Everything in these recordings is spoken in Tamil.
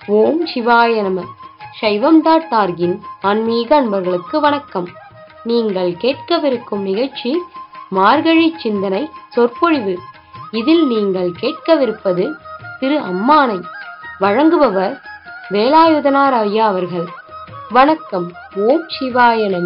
ஓம் சிவாய நம சைவம் டாட் டார்கின் ஆன்மீக அன்பர்களுக்கு வணக்கம் நீங்கள் கேட்கவிருக்கும் நிகழ்ச்சி மார்கழி சிந்தனை சொற்பொழிவு இதில் நீங்கள் கேட்கவிருப்பது திரு அம்மானை வழங்குபவர் வேலாயுதனார் ஐயா அவர்கள் வணக்கம் ஓம் சிவாய நம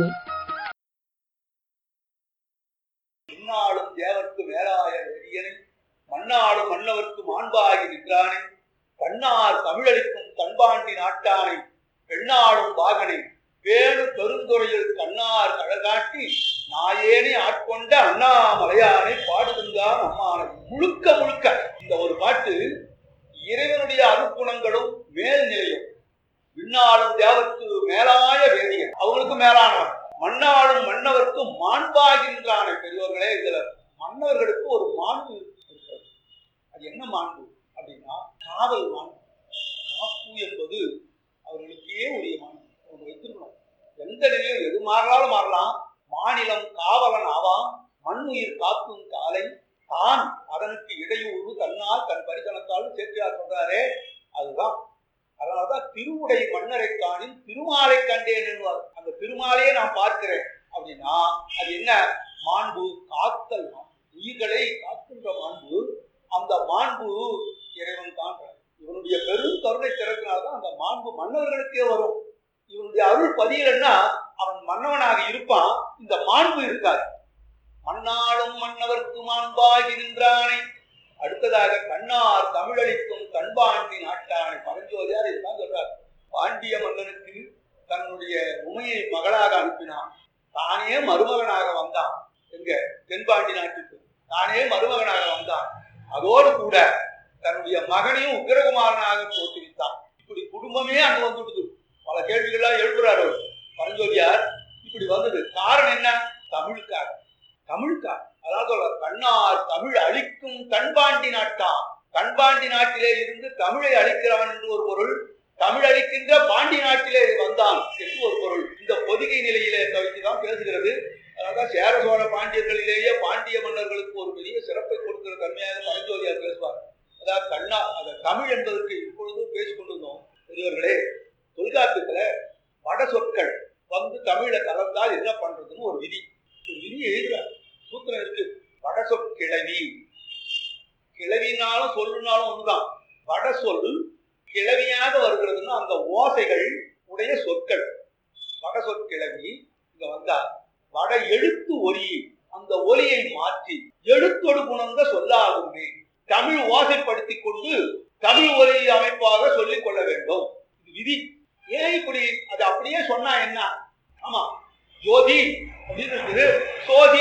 இந்நாளும் தேவர்க்கு மேலாய வெறியனை மண்ணாளும் மன்னவர்க்கு மாண்பாகி நின்றானே கண்ணார் தமிழளிக்கும் கண்பாண்டி நாட்டானை பெண்ணாளும் வாகனை வேணு பெருந்துறையில் கண்ணார் கழகாட்டி நாயேனை ஆட்கொண்ட அண்ணாமலையானை பாடுகின்றான் அம்மானை முழுக்க முழுக்க இந்த ஒரு பாட்டு இறைவனுடைய அருட்குணங்களும் மேல்நிலையும் விண்ணாளும் தேவர்க்கு மேலாய வேதியன் அவங்களுக்கு மேலானவன் மண்ணாளும் மன்னவர்க்கு மாண்பாகின்றான பெரியோர்களே இதுல மன்னவர்களுக்கு ஒரு மாண்பு இருக்கிறது அது என்ன மாண்பு அப்படின்னா காவல் மாண்பு காப்பு என்பது அவர்களுக்கே உரிய மாண்பு அவங்க வைத்திருக்கணும் எந்த நிலையும் எது மாறினாலும் மாறலாம் மாநிலம் காவலன் ஆவான் மண் உயிர் காக்கும் காலை தான் அதனுக்கு இடையூறு தன்னால் தன் பரிசனத்தாலும் சேர்க்கிறார் சொல்றாரே அதுதான் அதனாலதான் திருவுடை மன்னரை காணின் திருமாலை கண்டேன் என்பார் அந்த திருமாலையே நான் பார்க்கிறேன் அப்படின்னா அது என்ன மாண்பு காத்தல் மாண்பு. உயிர்களை காக்கின்ற மாண்பு அந்த மாண்பு இறைவன் காண்றான் இவனுடைய பெரும் கருணை திறத்தினால்தான் அந்த மாண்பு மன்னவர்களுக்கே வரும் இவனுடைய அருள் பதியலன்னா அவன் மன்னவனாக இருப்பான் இந்த மாண்பு இருக்காது மண்ணாளும் மன்னவர்க்கு மாண்பாகி நின்றானை அடுத்ததாக கண்ணார் தமிழளிக்கும் கண்பாண்டி நாட்டானை பரஞ்சோதியார் இதுதான் சொல்றார் பாண்டிய மன்னனுக்கு தன்னுடைய உமையை மகளாக அனுப்பினான் தானே மருமகனாக வந்தான் எங்க தென்பாண்டி நாட்டுக்கு தானே மருமகனாக வந்தான் அதோடு கூட தன்னுடைய மகனையும் உக்கிரகுமாரனாக தோற்றுவித்தான் இப்படி குடும்பமே அங்க வந்துடுது பல கேள்விகள்லாம் எழுப்புறாரு அவர். பரஞ்சோதியார் இப்படி வந்தது காரணம் என்ன தமிழுக்காக தமிழுக்காக அதாவது சொல்ற கண்ணார் தமிழ் அழிக்கும் கண்பாண்டி நாட்டான் கண்பாண்டி நாட்டிலே இருந்து தமிழை அழிக்கிறவன் என்று ஒரு பொருள் தமிழ் அழிக்கின்ற பாண்டி நாட்டிலே வந்தான் என்று ஒரு பொருள் இந்த பொதிகை நிலையிலே வைத்துதான் பேசுகிறது அதாவது சேர சோழ பாண்டியர்களிலேயே பாண்டிய மன்னர்களுக்கு ஒரு பெரிய சிறப்பை கொடுக்கிற தன்மையாக பரஞ்சோதியார் பேசுவார் அதாவது கண்ணா அந்த தமிழ் என்பதற்கு இப்பொழுது பேசிக் கொண்டிருந்தோம் பெரியவர்களே தொல்காப்பியத்துல வட சொற்கள் வந்து தமிழ கலந்தால் என்ன பண்றதுன்னு ஒரு விதி ஒரு விதி எழுதுறார் சூத்திரம் இருக்கு வட சொல் கிளவி கிளவினாலும் சொல்லுனாலும் ஒண்ணுதான் வட சொல் கிளவியாக வருகிறதுன்னா அந்த ஓசைகள் உடைய சொற்கள் வட சொற்கிளவி இங்க வந்தா வட எழுத்து ஒலி அந்த ஒலியை மாற்றி எழுத்தொடு குணங்க சொல்லாகுமே தமிழ் ஓசைப்படுத்தி கொண்டு தமிழ் ஒலி அமைப்பாக சொல்லிக் கொள்ள வேண்டும் இது விதி ஏன் இப்படி அது அப்படியே சொன்னா என்ன ஆமா ஜோதி அப்படின்னு இருக்குது சோதி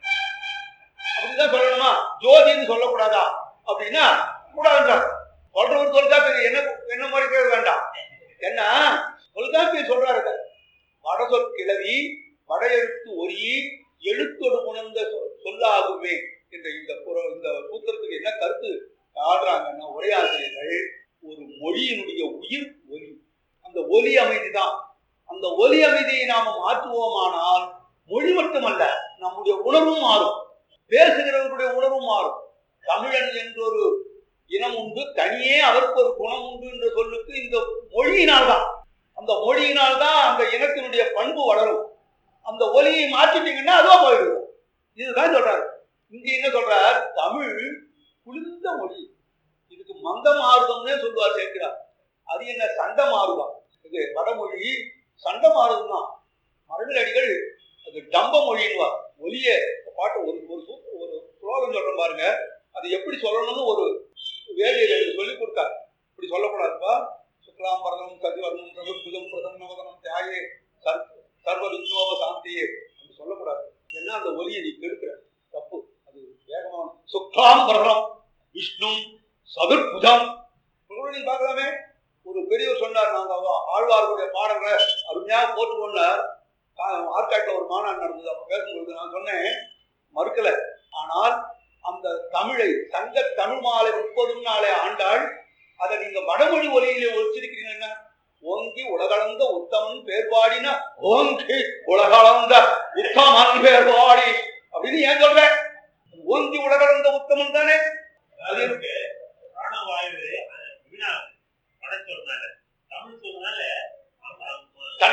அப்படிதான் சொல்லணுமா ஜோதின்னு சொல்லக்கூடாதா அப்படின்னா கூடாதுன்றார் சொல்றவர் தொல்காப்பியர் என்ன என்ன முறைக்கிறது வேண்டாம் என்ன தொல்காப்பியர் சொல்றாரு வட சொற்கிழவி வட எழுத்து ஒரி எழுத்தொடு உணர்ந்த சொ- சொல்லாகுமே என்ற இந்த குற- இந்த சூத்திரத்துக்கு என்ன கருத்து ஆடுறாங்கன்னா உரையாசிரியர்கள் ஒரு மொழியினுடைய உயிர் ஒலி அந்த ஒலி அமைதி தான் அந்த ஒலி அமைதியை நாம மாற்றுவோமானால் மொழி மட்டுமல்ல நம்முடைய உணர்வும் மாறும் பேசுகிறவர்களுடைய உணர்வும் மாறும் தமிழன் என்றொரு இனம் உண்டு தனியே அதற்கு ஒரு குணம் உண்டு என்ற சொல்லுக்கு இந்த மொழியினால் தான் அந்த மொழியினால் தான் அந்த இனத்தினுடைய பண்பு வளரும் அந்த ஒலியை மாற்றிட்டீங்கன்னா அதுவா போயிடுது இதுதான் சொல்றாரு இங்க என்ன சொல்றார் தமிழ் குளிர்ந்த மொழி இதுக்கு மந்த மாறுதம்னே சொல்லுவார் சேர்க்கிறார் அது என்ன சண்ட மாறுதம் இது வடமொழி சண்ட மாறுதம் தான் மரபிலடிகள் அது டம்ப மொழின்வார் ஒலிய பாட்டு ஒரு ஒரு சூ- ஒரு ஸ்லோகம் சொல்றேன் பாருங்க அது எப்படி சொல்லணும்னு ஒரு வேதியர் எனக்கு சொல்லி கொடுத்தார் இப்படி சொல்லக்கூடாதுப்பா சுக்லாம் பரதம் கதிவர்ணம் சதுர்புஜம் பிரதம் நவதனம் தியாகே சர் சர்வ விஷ்ணோப சாந்தியே அப்படி சொல்லக்கூடாது ஏன்னா அந்த ஒலியை நீ கெடுக்கிற தப்பு அது வேகமான சுக்லாம் பரதம் விஷ்ணு சதுர்புஜம் நீங்க பார்க்கலாமே ஒரு பெரியவர் சொன்னார் நாங்க ஆழ்வார்களுடைய பாடல்களை அருமையாக போற்றுவோம்னார் ஆர்காட்டில் ஒரு மாநாடு நடந்தது அப்ப பேசும்பொழுது நான் சொன்னேன் மறுக்கல ஆனால் அந்த தமிழை சங்க தமிழ் மாலை முப்பதும் நாளே ஆண்டாள் அதை நீங்க வடமொழி ஒலியிலே ஒழிச்சிருக்கிறீங்க என்ன ஓங்கி உலகளந்த உத்தமன் பேர் பாடினா ஓங்கி உலகளந்த உத்தமன் பேர் பாடி அப்படின்னு ஏன் சொல்ற ஓங்கி உலகளந்த உத்தமன் தானே அது பிராணவாயு வீணாகுது படைச்சொல்னால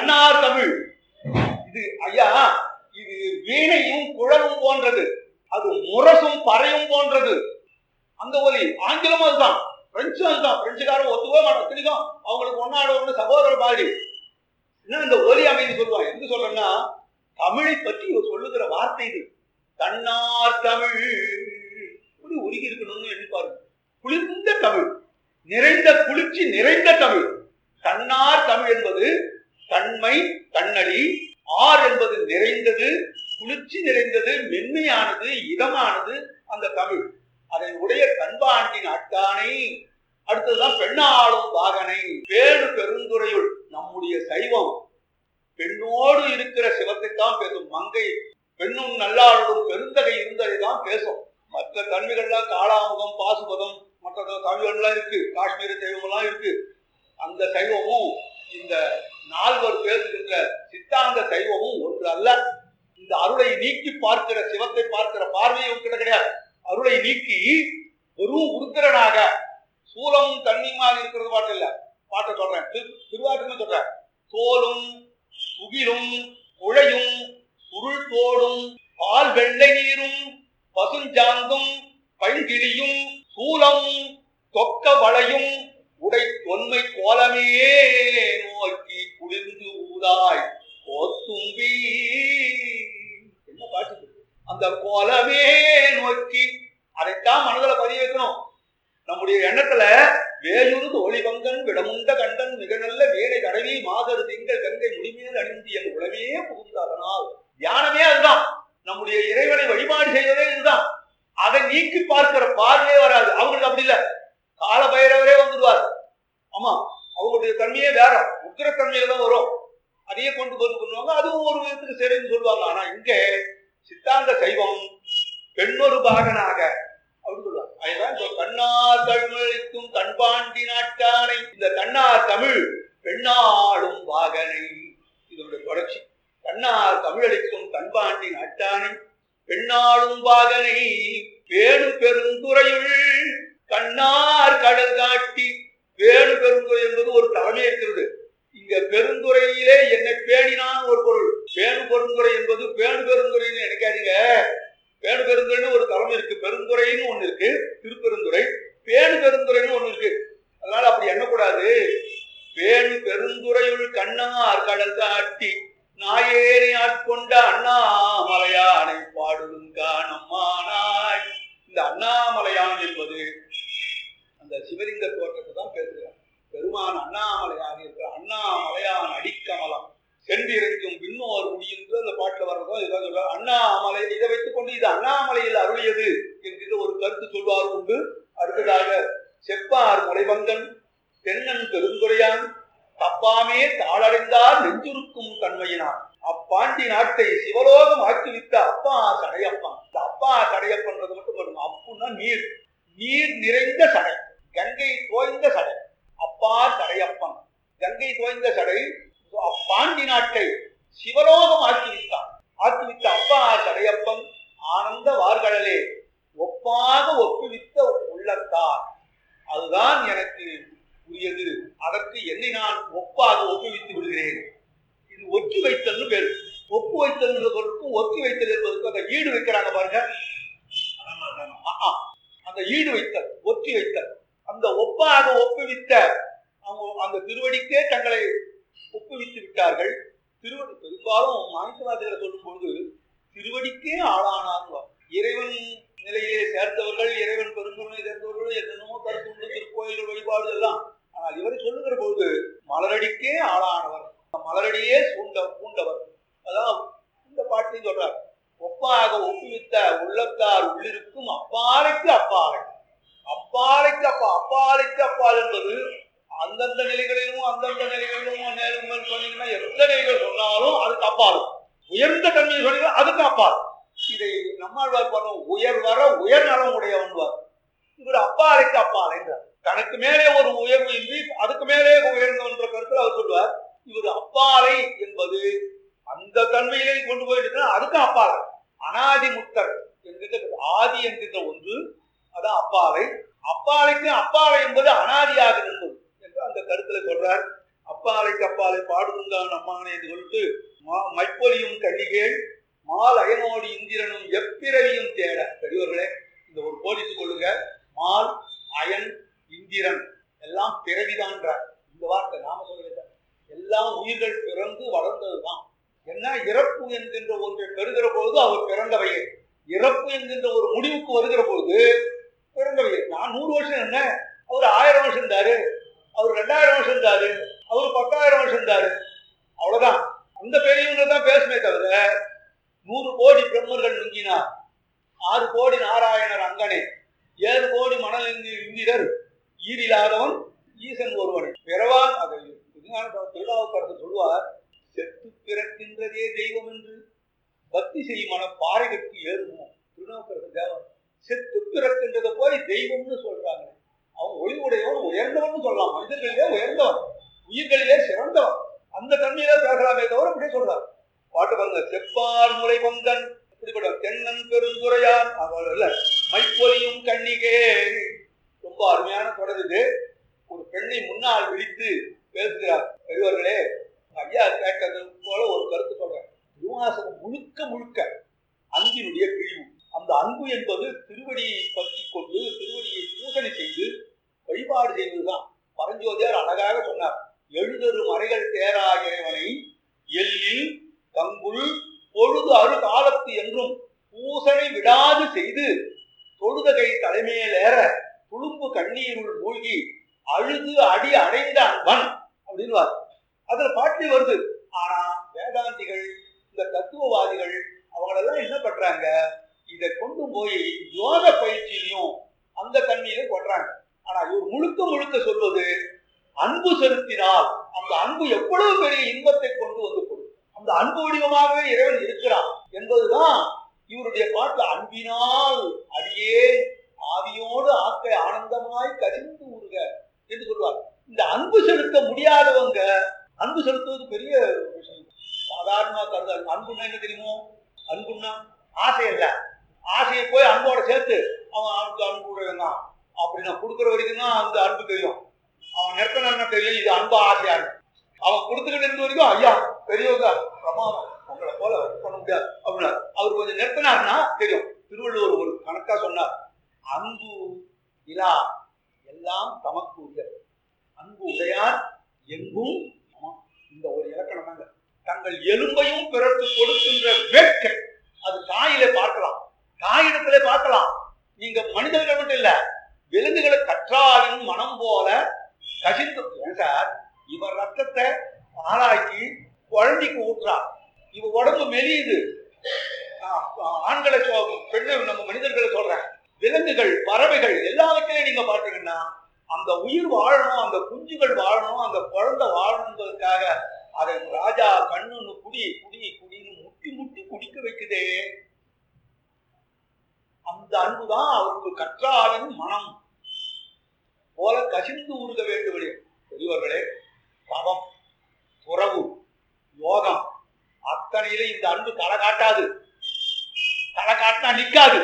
தன்னார் தமிழ் இது ஐயா இது வீணையும் குழலும் போன்றது அது முரசும் பறையும் போன்றது அந்த ஒலி ஆங்கிலமும் அதுதான் பிரெஞ்சும் அதுதான் பிரெஞ்சுக்காரன் ஒத்துக்கவே மாட்டான் திணிக்கும் அவங்களுக்கு ஒன்னாட ஒண்ணு சகோதர மாதிரி என்ன இந்த ஒலி அமைதி சொல்லுவாங்க எதுக்கு சொல்றேன்னா தமிழை பற்றி இவர் சொல்லுகிற வார்த்தை இது தன்னார் தமிழ் இப்படி உருகி இருக்கணும்னு எண்ணிப்பாரு குளிர்ந்த தமிழ் நிறைந்த குளிர்ச்சி நிறைந்த தமிழ் தன்னார் தமிழ் என்பது தன்மை தன்னடி ஆர் என்பது நிறைந்தது குளிர்ச்சி நிறைந்தது மென்மையானது இதமானது அந்த தமிழ் அதை உடைய கண்பாண்டின் அட்டானை அடுத்ததுதான் பெண்ணாளும் வாகனை பேரு பெருந்துறையுள் நம்முடைய சைவம் பெண்ணோடு இருக்கிற சிவத்தைத்தான் பேசும் மங்கை பெண்ணும் நல்லாளும் பெருந்தகை இருந்ததை தான் பேசும் மற்ற தன்மைகள்லாம் காளாமுகம் பாசுபதம் மற்ற தமிழ்கள்லாம் இருக்கு காஷ்மீர சைவம்லாம் இருக்கு அந்த சைவமும் இந்த நால்வர் பேசுகின்ற சித்தாந்த சைவமும் ஒன்று அல்ல இந்த அருளை நீக்கி பார்க்கிற சிவத்தை பார்க்கிற பார்வையை உங்ககிட்ட கிடையாது அருளை நீக்கி வெறும் உருத்திரனாக சூலமும் தண்ணியுமாக இருக்கிறது பாட்டு இல்ல பாட்டை சொல்றேன் திரு- திருவாட்டுன்னு சொல்றேன் தோலும் துகிலும் குழையும் சுருள் தோடும் பால் வெள்ளை நீரும் பசுஞ்சாந்தும் பைங்கிளியும் சூலமும் தொக்க வளையும் உடை தொன்மை கோலமே நோக்கி குளிர்ந்து ஊதாய் கோத்தும்பி என்ன பாட்டு இது? அந்த கோலமே நோக்கி அதைத்தான் மனதுல பதிய வைக்கணும் நம்முடைய எண்ணத்துல வேலுருது ஒளிவங்கன் விடமுண்ட கண்டன் மிக நல்ல வேலை கடவி மாதரு திங்கள் கங்கை முடிமேல் அணிந்து என் உலகமே புகுந்த அதனால் தியானமே அதுதான் நம்முடைய இறைவனை வழிபாடு செய்வதே இதுதான் அதை நீக்கி பார்க்கிற பார்வையே வராது அவங்களுக்கு அப்படி இல்ல கால பைரவரே வந்துடுவார் ஆமா அவங்களுடைய தன்மையே வேற உக்கிர தன்மையில தான் வரும் அதையே கொண்டு வந்து பண்ணுவாங்க அதுவும் ஒரு விதத்துக்கு சரின்னு சொல்லுவாங்க ஆனா இங்க சித்தாந்த சைவம் பெண்ணொரு பாகனாக அப்படின்னு சொல்லுவாங்க அதுதான் இந்த கண்ணார் தமிழளிக்கும் கண்பாண்டி நாட்டானை இந்த கண்ணார் தமிழ் பெண்ணாளும் வாகனை இதனுடைய தொடர்ச்சி கண்ணார் தமிழளிக்கும் கண்பாண்டி நாட்டானை பெண்ணாளும் வாகனை பேணு பெருந்துறையுள் கண்ணார் கடல் காட்டி பேணு பெருந்துறை என்பது ஒரு தலைமை இருக்கிறது இங்க பெருந்துறையிலே என்னை பேணினான் ஒரு பொருள் பேணு பெருந்துறை என்பது பேணு பெருந்துறைன்னு நினைக்காதீங்க பேணு பெருந்துறைன்னு ஒரு தலைமை இருக்கு பெருந்துறைன்னு ஒண்ணு இருக்கு திருப்பெருந்துறை பேணு பெருந்துறைன்னு ஒண்ணு இருக்கு அதனால அப்படி எண்ணக்கூடாது பேணு பெருந்துறையுள் கண்ணார் கடல் காட்டி நாயேனை ஆட்கொண்ட அண்ணாமலையானை பாடுதுங்கான் அம்மானாய் இந்த அண்ணாமலையான் என்பது அந்த சிவலிங்க தோற்றத்தை தான் பேசுகிறார் பெருமான் அண்ணாமலையாக இருக்கிற அண்ணாமலையான் அடிக்கமலம் சென்றிருக்கும் பின்னோர் முடியுன்ற அந்த பாட்டுல வர்றதும் இதுதான் சொல்றார் அண்ணாமலை இதை வைத்துக் கொண்டு இது அண்ணாமலையில் அருளியது என்கிற ஒரு கருத்து சொல்வார் உண்டு அடுத்ததாக செப்பார் முளைவங்கன் தென்னன் பெருந்துரையான் தப்பாமே தாளடைந்தார் நெஞ்சுருக்கும் தன்மையினார் அப்பாண்டி நாட்டை சிவலோகம் ஆக்கிவித்த அப்பா சடையப்பன் இந்த அப்பா சடையப்பன்றது மட்டும் பண்ணும் அப்புன்னா நீர் நீர் நிறைந்த சடை கங்கை தோய்ந்த சடை அப்பா சடையப்பன் கங்கை தோய்ந்த சடை பாண்டி நாட்டை சிவலோகம் ஆக்கிவித்தான் ஆக்கிவித்த அப்பா சடையப்பன் ஆனந்த வார்கடலே ஒப்பாக ஒப்புவித்த உள்ளத்தார் அதுதான் எனக்கு உரியது அதற்கு என்னை நான் ஒப்பாக ஒப்புவித்து விடுகிறேன் இது ஒற்றி வைத்தல்னு பேரு ஒப்பு வைத்தல் சொல்றதுக்கும் ஒத்தி வைத்தல் என்பதற்கு அந்த ஈடு வைக்கிறாங்க பாருங்க ஆ, ஆ. அந்த ஈடு வைத்தல் ஒற்றி வைத்தல் அந்த ஒப்பாக ஒப்புவித்த அவங்க அந்த திருவடிக்கே தங்களை ஒப்புவித்து விட்டார்கள் திருவடி பெரும்பாலும் மாணிக்கவாதிகளை சொல்லும் பொழுது திருவடிக்கே ஆளானாங்க இறைவன் நிலையிலே சேர்ந்தவர்கள் இறைவன் பெருங்குணை சேர்ந்தவர்கள் என்னென்னமோ கருத்து உண்டு திருக்கோயில்கள் வழிபாடு எல்லாம் ஆனால் இவர் சொல்லுகிற பொழுது மலரடிக்கே ஆளானவர் மலரடியே சூண்ட பூண்டவர் அதான் இந்த பாட்டையும் சொல்றார் ஒப்பாக ஒப்புவித்த உள்ளத்தார் உள்ளிருக்கும் அப்பாலைக்கு அப்பாலை அப்பாலைக்கு அப்பா அப்பாலைக்கு அப்பால் என்பது அந்தந்த நிலைகளிலும் அந்தந்த நிலைகளிலும் நேரும் மேல் சொன்னீங்கன்னா எந்த நிலைகள் சொன்னாலும் அதுக்கு அப்பால் உயர்ந்த தன்மையை சொன்னீங்கன்னா அதுக்கு அப்பால் இதை நம்மாழ்வார் பண்ண உயர் வர உயர் நலம் உடையவன்வார் இவர் அப்பாலைக்கு அப்பால் என்றார் தனக்கு மேலே ஒரு உயர்வு இன்றி அதுக்கு மேலே உயர்ந்தவன்ற கருத்தில் அவர் சொல்வார் இவர் அப்பாலை என்பது அந்த தன்மையிலே கொண்டு போயிட்டு அதுக்கு அப்பாலை அனாதி முத்தர் என்கின்ற ஆதி என்கின்ற ஒன்று அதான் அப்பாலை அப்பாலைக்கு அப்பாலை என்பது அனாதியாக இருந்தது என்று அந்த கருத்துல சொல்றார் அப்பாலை கப்பாலை பாடுதுந்தான் அம்மானே என்று சொல்லிட்டு மா- மைப்பொலியும் கன்னிகேள் மால் அயனோடு இந்திரனும் எப்பிறவியும் தேட பெரியவர்களே இந்த ஒரு போலீஸ் கொள்ளுங்க மால் அயன் இந்திரன் எல்லாம் பிறவிதான்றார் இந்த வார்த்தை நாம சொல்லல எல்லாம் உயிர்கள் பிறந்து வளர்ந்ததுதான் என்ன இறப்பு என்கின்ற ஒன்றை பெறுகிற பொழுது அவர் பிறந்தவையே இறப்பு என்கின்ற ஒரு முடிவுக்கு வருகிற பொழுது பிறந்தவையே நான் நூறு வருஷம் என்ன அவர் ஆயிரம் வருஷம் இருந்தாரு அவர் ரெண்டாயிரம் வருஷம் இருந்தாரு அவர் பத்தாயிரம் வருஷம் இருந்தாரு அவ்வளவுதான் அந்த பெரியவங்க தான் பேசுமே தவிர நூறு கோடி பிரம்மர்கள் நுங்கினார் ஆறு கோடி நாராயணர் அங்கனே ஏழு கோடி மணல் இந்திரர் ஈரில்லாதவன் ஈசன் ஒருவன் பிறவான் அதை திருநாவுக்கரசர் சொல்லுவார் செத்து பிறக்கின்றதே தெய்வம் என்று பக்தி செய்யும் மன பாறைகளுக்கு ஏறுமோ திருநாவுக்கரசர் தேவன் செத்து பிறக்கின்றத போய் தெய்வம்னு சொல்றாங்க அவன் ஒளி உடையவன் உயர்ந்தவன் சொல்லலாம் மனிதர்களிலே உயர்ந்தவன் உயிர்களிலே சிறந்தவன் அந்த தன்மையில பேசலாமே தவிர இப்படியே சொல்றார் பாட்டு பாருங்க செப்பார் முறை பங்கன் இப்படிப்பட்ட தென்னன் பெருந்துரையான் அவள் இல்ல மைப்பொலியும் கண்ணிகே ரொம்ப அருமையான தொடர் இது ஒரு பெண்ணை முன்னால் விழித்து பேசுகிறார் பெரியவர்களே ஐயா கேட்டது போல ஒரு கருத்து சொல்றேன் திருவாசகம் முழுக்க முழுக்க அன்பினுடைய பிரிவு அந்த அன்பு என்பது திருவடியை பற்றி கொண்டு திருவடியை பூசணை செய்து வழிபாடு செய்வதுதான் பரஞ்சோதியார் அழகாக சொன்னார் எழுதரு மறைகள் தேரா இறைவனை எல்லில் கங்குல் பொழுது அரு காலத்து என்றும் பூசனை விடாது செய்து தொழுதகை தலைமையிலேற துளும்பு கண்ணீருள் மூழ்கி அழுது அடி அடைந்த அன்பன் அப்படின்னு அதுல பாட்டி வருது ஆனா வேதாந்திகள் இந்த தத்துவவாதிகள் அவங்களெல்லாம் என்ன பண்றாங்க இதை கொண்டு போய் யோக பயிற்சியிலையும் அந்த தன்மையில கொள்றாங்க ஆனா இவர் முழுக்க முழுக்க சொல்வது அன்பு செலுத்தினால் அந்த அன்பு எவ்வளவு பெரிய இன்பத்தை கொண்டு வந்து கொடுக்கும் அந்த அன்பு வடிவமாகவே இறைவன் இருக்கிறான் என்பதுதான் இவருடைய பாட்டுல அன்பினால் அடியே ஆவியோடு ஆக்கை ஆனந்தமாய் கசிந்து உருக என்று சொல்லுவார் இந்த அன்பு செலுத்த முடியாதவங்க அன்பு செலுத்துவது பெரிய விஷயம் சாதாரணமா கருதல் அன்புன்னா என்ன தெரியுமோ அன்புன்னா ஆசை இல்ல ஆசையை போய் அன்போட சேர்த்து அவன் அன்பு அன்பு உடையவன் அப்படி நான் கொடுக்குற வரைக்கும் தான் அந்த அன்பு தெரியும் அவன் நிறுத்தணும் தெரியும் இது அன்பு ஆசையா இருக்கு அவன் கொடுத்துக்கிட்டு இருந்த வரைக்கும் ஐயா பெரியவங்க பிரமாதம் உங்களை போல பண்ண முடியாது அப்படின்னா அவர் கொஞ்சம் நிறுத்தினார்னா தெரியும் திருவள்ளுவர் ஒரு கணக்கா சொன்னார் அன்பு இலா எல்லாம் தமக்கு உரியது அன்பு உடையார் எங்கும் சமம். இந்த ஒரு இலக்கணம் தாங்க தங்கள் எலும்பையும் பிறருக்கு கொடுக்கின்ற வேட்கை அது தாயிலே பார்க்கலாம் தாயிடத்திலே பார்க்கலாம் நீங்க மனிதர்கள் மட்டும் இல்ல விலங்குகளை கற்றாவின் மனம் போல கசிந்து ஏன் சார் இவர் ரத்தத்தை ஆளாக்கி குழந்தைக்கு ஊற்றா இவ உடம்பு மெலியுது ஆ, ஆண்களை சொ- பெண்ணை நம்ம மனிதர்களை சொல்றேன் விலங்குகள் பறவைகள் எல்லாவற்றையும் நீங்க பார்த்தீங்கன்னா அந்த உயிர் வாழணும் அந்த குஞ்சுகள் வாழணும் அந்த குழந்தை வாழணுன்றதுக்காக அதை ராஜா கண்ணுன்னு குடி குடி குடின்னு முட்டி முட்டி குடிக்க வைக்குதே அந்த அன்புதான் அவருக்கு கற்றாவின் மனம் போல கசிந்து உருக வேண்டும் பெரியவர்களே தவம் துறவு யோகம் அத்தனையில இந்த அன்பு தலை காட்டாது தலை காட்டினா நிக்காது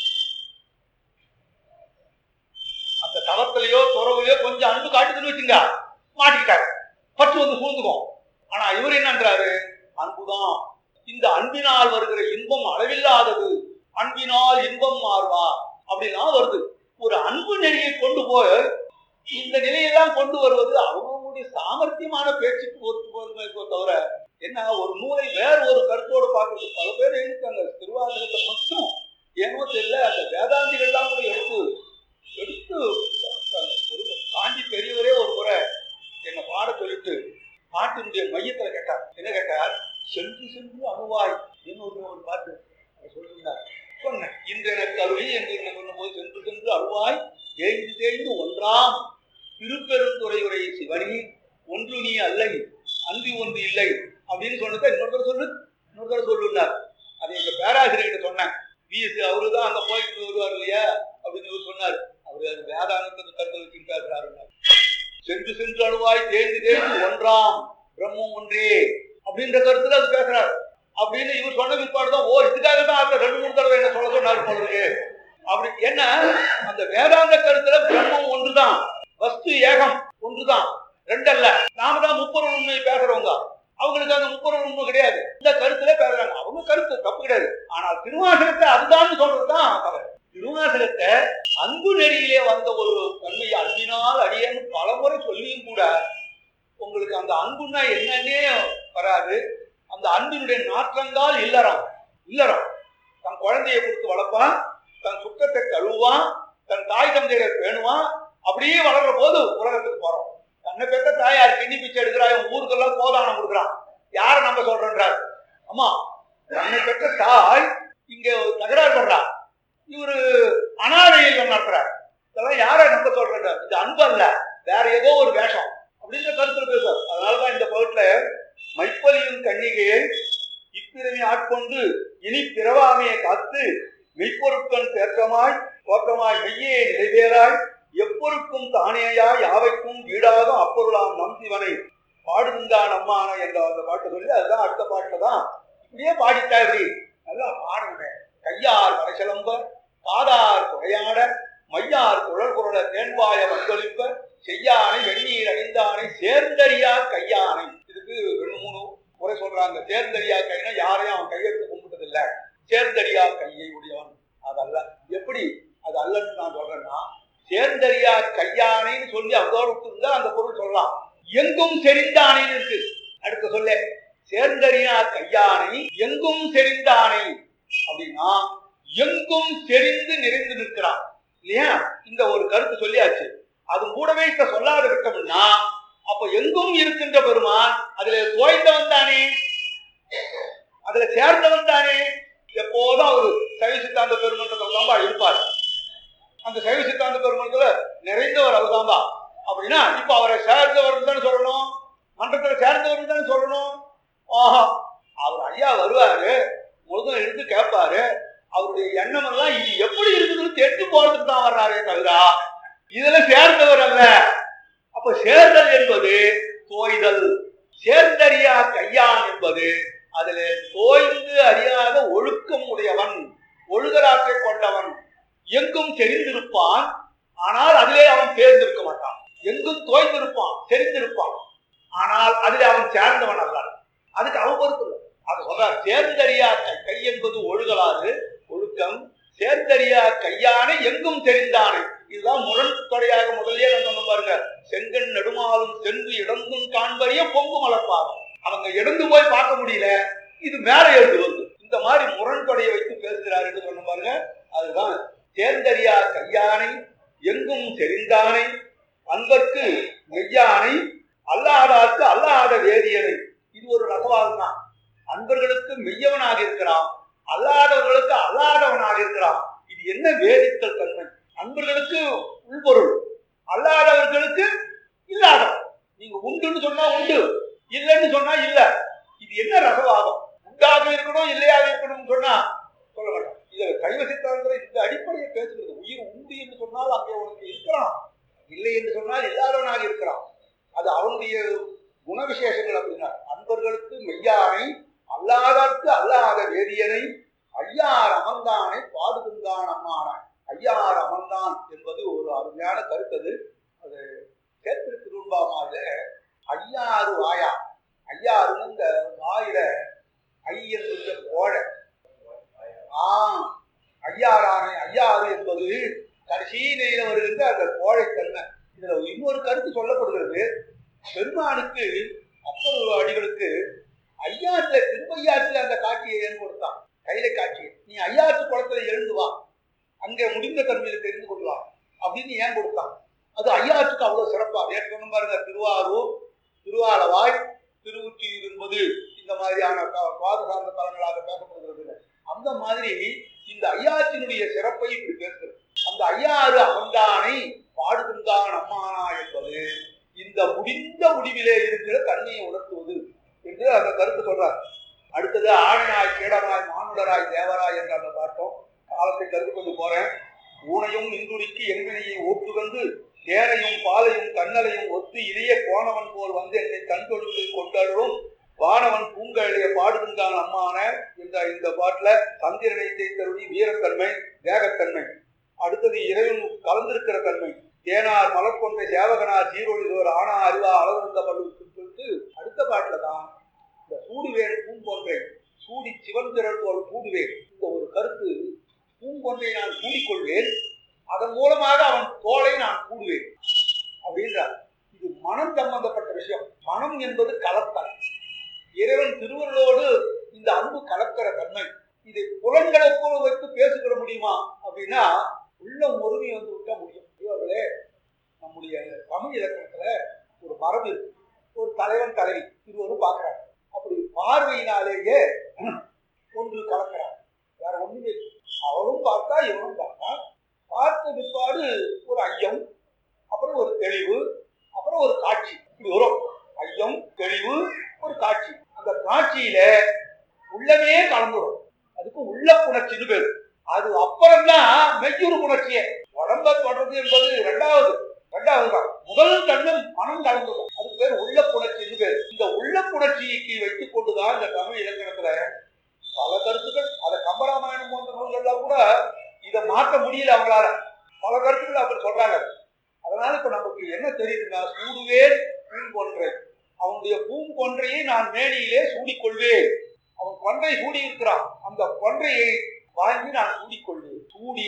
அந்த தவத்திலேயோ துறவுலையோ கொஞ்சம் அன்பு காட்டுதுன்னு வச்சுங்க மாட்டிக்கிட்டாரு பற்று வந்து சூழ்ந்துக்கும் ஆனா இவர் என்னன்றாரு அன்புதான் இந்த அன்பினால் வருகிற இன்பம் அளவில்லாதது அன்பினால் இன்பம் மாறுவா அப்படிலாம் வருது ஒரு அன்பு நெறியை கொண்டு போய் இந்த நிலையெல்லாம் கொண்டு வருவது அவங்களுடைய சாமர்த்தியமான பேச்சுக்கு ஒத்து போதுமே தவிர என்ன ஒரு நூலை வேற ஒரு கருத்தோடு பார்க்கறது பல பேர் எழுதிட்டாங்க திருவாசகத்தை மட்டும் ஏனோ தெரியல அந்த வேதாந்திகள்லாம் கூட எடுத்து எடுத்து ஒரு காஞ்சி பெரியவரே ஒரு முறை என்னை பாட சொல்லிட்டு பாட்டினுடைய மையத்துல கேட்டார் என்ன கேட்டார் சென்று சென்று அணுவாய் இன்னொரு ஒரு பாட்டு அவர் சொல்லியிருந்தார் சொன்னேன் இன்று எனக்கு அருளி என்று என்ன சொன்னபோது சென்று சென்று அருவாய் தேய்ந்து தேய்ந்து ஒன்றாம் திருப்பெருந்துறையுரை சிவனி ஒன்று நீ அல்லை அன்றி ஒன்று இல்லை அப்படின்னு சொன்னதை இன்னொரு தடவை சொல்லு இன்னொரு தடவை சொல்லுன்னார் அதை எங்க பேராசிரியர்கிட்ட சொன்னேன் பிஎஸ்சி அவரு தான் அங்க போயிட்டு வருவார் இல்லையா அப்படின்னு இவர் சொன்னார் அவரு அது வேதாந்தத்தை கருத்து வச்சு பேசுறாருன்னார் சென்று சென்று அணுவாய் தேய்ந்து தேய்ந்து ஒன்றாம் பிரம்மம் ஒன்றே அப்படின்ற கருத்துல அது பேசுறாரு அப்படின்னு இவர் சொன்ன பிற்பாடுதான் ஓ இதுக்காக தான் அடுத்த ரெண்டு மூணு தடவை என்ன சொல்ல சொன்னாரு போல இருக்கு அப்படி என்ன அந்த வேதாந்த கருத்துல பிரம்மம் ஒன்றுதான் வஸ்து ஏகம் ஒன்றுதான் ரெண்டு அல்ல நாம தான் முப்பொருள் உண்மை பேசுறவங்க அவங்களுக்கு அந்த முப்பொருள் உண்மை கிடையாது இந்த கருத்துல பேசுறாங்க அவங்க கருத்து தப்பு கிடையாது ஆனால் திருவாசகத்தை அதுதான் சொல்றதுதான் தவறு திருவாசகத்தை அன்பு நெறியிலே வந்த ஒரு தன்மை அன்பினால் அடியேன்னு பலமுறை சொல்லியும் கூட உங்களுக்கு அந்த அன்புன்னா என்னன்னே வராது அந்த அன்பினுடைய நாற்றங்கால் இல்லறம் இல்லறம் தன் குழந்தையை கொடுத்து வளர்ப்பான் தன் சுத்தத்தை கழுவுவான் தன் தாய் தந்தையை பேணுவான் அப்படியே வளர்ற போது உலகத்துக்கு போறோம் தன்னை பெற்ற தாயார் கிண்ணி பிச்சை எடுக்கிறா இவன் ஊருக்கெல்லாம் கோதானம் கொடுக்குறான் யாரை நம்ம சொல்றன்றார் ஆமா தன்னை பெற்ற தாய் இங்க தகராறு பண்றா இவரு அனாதையில் நடத்துறார் இதெல்லாம் யாரை நம்ப சொல்றாரு இது அன்பு அல்ல வேற ஏதோ ஒரு வேஷம் அப்படின்ற கருத்துல பேசுவார் அதனாலதான் இந்த பாட்டுல மைப்பலியும் கன்னிகையை இப்பிறவி ஆட்கொண்டு இனி பிறவாமையை காத்து மெய்ப்பொருட்கண் தேற்றமாய் தோற்றமாய் மெய்யே நிறைவேறாய் எப்பொருக்கும் தானேயாய் யாவைக்கும் வீடாகும் அப்பொருளாம் நம் சிவனை பாடுகின்றான் அம்மான என்ற அந்த பாட்டு சொல்லி அதுதான் அடுத்த பாட்டுல தான் இப்படியே பாடிட்டா இப்படி நல்லா பாடுங்க கையார் வரைசலம்ப காதார் குறையாட மையார் குழல் குரல தேன்பாய வந்தொழிப்ப செய்யானை வெந்நீர் அணிந்தானை சேர்ந்தறியா கையானை இதுக்கு ரெண்டு மூணு முறை சொல்றாங்க சேர்ந்தறியா கைனா யாரையும் அவன் கையெழுத்து கும்பிட்டது இல்ல சேர்ந்தறியா கையை உடையவன் அதல்ல எப்படி அது அல்லன்னு நான் சொல்றேன்னா சேர்ந்தறியா கையானைன்னு சொல்லி அதோட விட்டுருந்தா அந்த பொருள் சொல்லலாம் எங்கும் செறிந்தானைன்னு இருக்கு அடுத்த சொல்ல சேர்ந்தறியா கையானை எங்கும் செறிந்தானை அப்படின்னா எங்கும் செறிந்து நிறைந்து நிற்கிறான் இல்லையா இந்த ஒரு கருத்து சொல்லியாச்சு அது கூடவே இப்ப சொல்லாத விட்டோம்னா அப்ப எங்கும் இருக்கின்ற பெருமான் அதுல தோய்ந்தவன் தானே அதுல சேர்ந்தவன் தானே எப்போதும் அவரு சைவ சித்தாந்த பெருமன்றத்தில் தான்பா இருப்பார் அந்த சைவ சித்தாந்த பெருமன்றத்துல நிறைந்தவர் அவர் தான்பா அப்படின்னா இப்ப அவரை சேர்ந்தவர் தானே சொல்லணும் மன்றத்துல சேர்ந்தவர் தானே சொல்லணும் ஆஹா அவர் ஐயா வருவாரு முழுதும் இருந்து கேட்பாரு அவருடைய எண்ணம் எல்லாம் இது எப்படி இருக்குதுன்னு தெரிஞ்சு போறதுக்கு தான் வர்றாரே தவிர இதுல சேர்ந்தவர் அல்ல அப்ப சேர்தல் என்பது தோய்தல் சேர்ந்தறியா கையான் என்பது அதுல தோய்ந்து அறியாத ஒழுக்கம் உடையவன் ஒழுகராற்றை கொண்டவன் எங்கும் தெரிந்திருப்பான் ஆனால் அதிலே அவன் தேர்ந்திருக்க மாட்டான் எங்கும் தோய்ந்திருப்பான் தெரிந்திருப்பான் ஆனால் அதிலே அவன் சேர்ந்தவன் அல்ல அதுக்கு அவன் பொறுப்பு இல்லை அது சொல்றார் சேர்ந்தறியா கை கை என்பது ஒழுகலாறு ஒழுக்கம் சேர்ந்தறியா கையானை எங்கும் தெரிந்தானே இதுதான் முரண்தொடையாக முதல்லயே நான் சொன்ன பாருங்க செங்கன் நெடுமாலும் சென்று இடந்தும் காண்பறிய பொங்கு மலர்ப்பாகும் அவங்க இடந்து போய் பார்க்க முடியல இது மேல எழுந்து வருது இந்த மாதிரி முரண்தொடையை வைத்து பேசுகிறார் என்று சொன்ன பாருங்க அதுதான் சேர்ந்தறியா கையானை எங்கும் தெரிந்தானை அன்பர்க்கு மெய்யானை அல்லாதார்க்கு அல்லாத வேதியனை இது ஒரு ரகவாதம் தான் அன்பர்களுக்கு மெய்யவனாக இருக்கிறான் அல்லாதவர்களுக்கு அல்லாதவனாக இருக்கிறான் இது என்ன வேதித்தல் தன்மை அன்பர்களுக்கு உள்பொருள் அல்லாதவர்களுக்கு இல்லாதவன் நீங்க உண்டுன்னு சொன்னா உண்டு இல்லைன்னு சொன்னா இல்ல இது என்ன ரகவாதம் உண்டாக இருக்கணும் இல்லையாக இருக்கணும்னு சொன்னா சொல்ல மாட்டோம் இதுல சைவ சித்தாந்தத்துல இந்த அடிப்படையை பேசுகிறது உயிர் உண்டு என்று சொன்னால் அங்கே உனக்கு இருக்கிறான் இல்லை என்று சொன்னால் இல்லாதவனாக இருக்கிறான் அது அவனுடைய குண விசேஷங்கள் அப்படின்னா அன்பர்களுக்கு மெய்யானை அல்லாதற்கு அல்லாத வேதியனை ஐயார் அமர்ந்தானை பாடுகின்றான் அம்மானாய் ஐயார் அமர்ந்தான் என்பது ஒரு அருமையான கருத்து அது அது சேத்திர திரும்பாமால ஐயாறு வாயா ஐயாறுன்னு இந்த வாயில ஐயன் என்ற கோழை ஆ ஐயாறானை ஐயாறு என்பது கடைசி நிலையில வருகின்ற அந்த கோழை தன்மை இதுல இன்னொரு கருத்து சொல்லப்படுகிறது பெருமானுக்கு அப்பர் அடிகளுக்கு ஐயாத்துல திருவையாற்றுல அந்த காட்சியை ஏன் கொடுத்தான் கையில காட்சியை நீ ஐயாற்று குளத்துல எழுந்து வா அங்கே முடிந்த தன்மையில தெரிந்து கொள்ளலாம் அப்படின்னு ஏன் கொடுத்தான் அது ஐயாற்றுக்கு அவ்வளவு சிறப்பா நேற்று சொன்ன பாருங்க திருவாரூர் திருவாலவாய் திருவுற்றியூர் என்பது இந்த மாதிரியான பா- பாத சார்ந்த தலங்களாக பேசப்படுகிறது அந்த மாதிரி இந்த ஐயாற்றினுடைய சிறப்பை இப்படி பேசுகிறது அந்த ஐயாறு அமர்ந்தானை பாடுகின்றான் அம்மானா என்பது இந்த முடிந்த முடிவிலே இருக்கிற தன்மையை உணர்த்துவது என்று அந்த கருத்து சொல்றார் அடுத்தது ஆணையாய் கீடனாய் மானுடராய் தேவராய் என்று அந்த பார்த்தோம் காலத்தை கருத்து கொண்டு போறேன் ஊனையும் இந்துடிக்கு எங்கனையை ஓட்டுகந்து தேனையும் பாலையும் கண்ணலையும் ஒத்து இணைய கோணவன் போல் வந்து என்னை கண் கொடுத்து கொண்டாடும் வானவன் பூங்கழிய பாடுகின்றான் அம்மான என்ற இந்த பாட்டுல சந்திரனை தேய்த்தருளி வீரத்தன்மை வேகத்தன்மை அடுத்தது இறைவன் கலந்திருக்கிற தன்மை தேனார் மலர் கொண்ட சேவகனார் சீரொழிதோர் ஆனா அறிவா அளவிருந்த பல்லுக்குன்னு சொல்லிட்டு அடுத்த பாட்டுல தான் இந்த சூடுவேன் பூங்கொன்றை சூடி சிவந்திரன் போல் கூடுவேன் இந்த ஒரு கருத்து பூங்கொன்றை நான் கூடிக்கொள்வேன் அதன் மூலமாக அவன் தோலை நான் கூடுவேன் அப்படின்றார் இது மனம் சம்பந்தப்பட்ட விஷயம் மனம் என்பது கலத்தல் இறைவன் திருவருளோடு இந்த அன்பு கலக்கிற தன்மை இது புலன்களுக்குள் வைத்து பேசுகிற முடியுமா அப்படின்னா உள்ள உருவி வந்து விட்டா முடியும் ஐயோர்களே நம்முடைய தமிழ் இலக்கணத்துல ஒரு மரபு இருக்கு ஒரு தலைவன் தலைவி இருவரும் பார்க்கிறாங்க அப்படி பார்வையினாலேயே ஒன்று கலக்கிறாங்க வேற ஒண்ணுமே இல்லை. அவரும் பார்த்தா இவரும் பார்த்தா பார்த்த பிற்பாடு ஒரு ஐயம் அப்புறம் ஒரு தெளிவு அப்புறம் ஒரு காட்சி இப்படி வரும் ஐயம் தெளிவு ஒரு காட்சி அந்த காட்சியில உள்ளமே கலந்துடும் அதுக்கு உள்ள புணர்ச்சின்னு பேரு அது அப்புறம்தான் மெய்யுறு புணர்ச்சியே உடம்ப தொடர்றது என்பது இரண்டாவது இரண்டாவது தான் முதல் தன்மை மனம் கலந்துடும் அதுக்கு பேர் உள்ள புணர்ச்சின்னு பேர் இந்த உள்ள புணர்ச்சிக்கு வைத்துக் கொண்டுதான் இந்த தமிழ் இலக்கணத்துல பல கருத்துக்கள் அதை கம்பராமாயணம் போன்ற நூல்கள்லாம் கூட இதை மாற்ற முடியல அவங்களால பல கருத்துக்கள் அப்படி சொல்றாங்க அதனால இப்ப நமக்கு என்ன தெரியுதுன்னா சூடுவேன் பூங்கொன்றை அவனுடைய பூங்கொன்றையை நான் மேனியிலே சூடிக்கொள்வேன் அவன் கொன்றை சூடி இருக்கிறான் அந்த கொன்றையை வாங்கி நான் சூடிக்கொள்வேன் சூடி